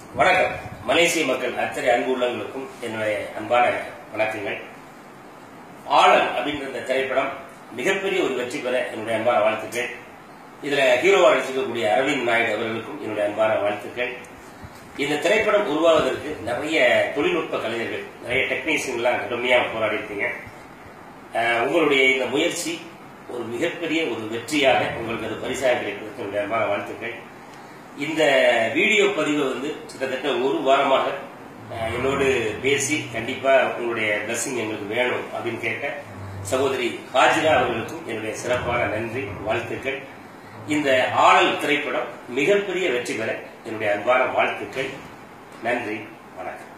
வணக்கம் மலேசிய மக்கள் அத்தனை அன்பு உள்ளவங்களுக்கும் என்னுடைய அன்பான வணக்கங்கள் ஆளன் அப்படின்ற இந்த திரைப்படம் மிகப்பெரிய ஒரு வெற்றி பெற என்னுடைய அன்பான வாழ்த்துக்கள் இதுல ஹீரோவா நடிச்சிருக்கக்கூடிய அரவிந்த் நாயுடு அவர்களுக்கும் என்னுடைய அன்பான வாழ்த்துக்கள் இந்த திரைப்படம் உருவாவதற்கு நிறைய தொழில்நுட்ப கலைஞர்கள் நிறைய டெக்னீஷியன்லாம் கடுமையா போராடி இருக்கீங்க அஹ் உங்களுடைய இந்த முயற்சி ஒரு மிகப்பெரிய ஒரு வெற்றியாக உங்களுக்கு அது பரிசாக கிடைப்பதற்கு என்னுடைய அன்பான வாழ்த்துக்கள் இந்த வீடியோ பதிவு வந்து கிட்டத்தட்ட ஒரு வாரமாக அஹ், என்னோடு பேசி கண்டிப்பா உங்களுடைய பிளஸிங் எங்களுக்கு வேணும் அப்படின்னு கேட்ட சகோதரி ஹாஜிரா அவர்களுக்கும் என்னுடைய சிறப்பான நன்றி வாழ்த்துக்கள் இந்த ஆளல் திரைப்படம் மிகப்பெரிய வெற்றி பெற என்னுடைய அன்பான வாழ்த்துக்கள் நன்றி வணக்கம்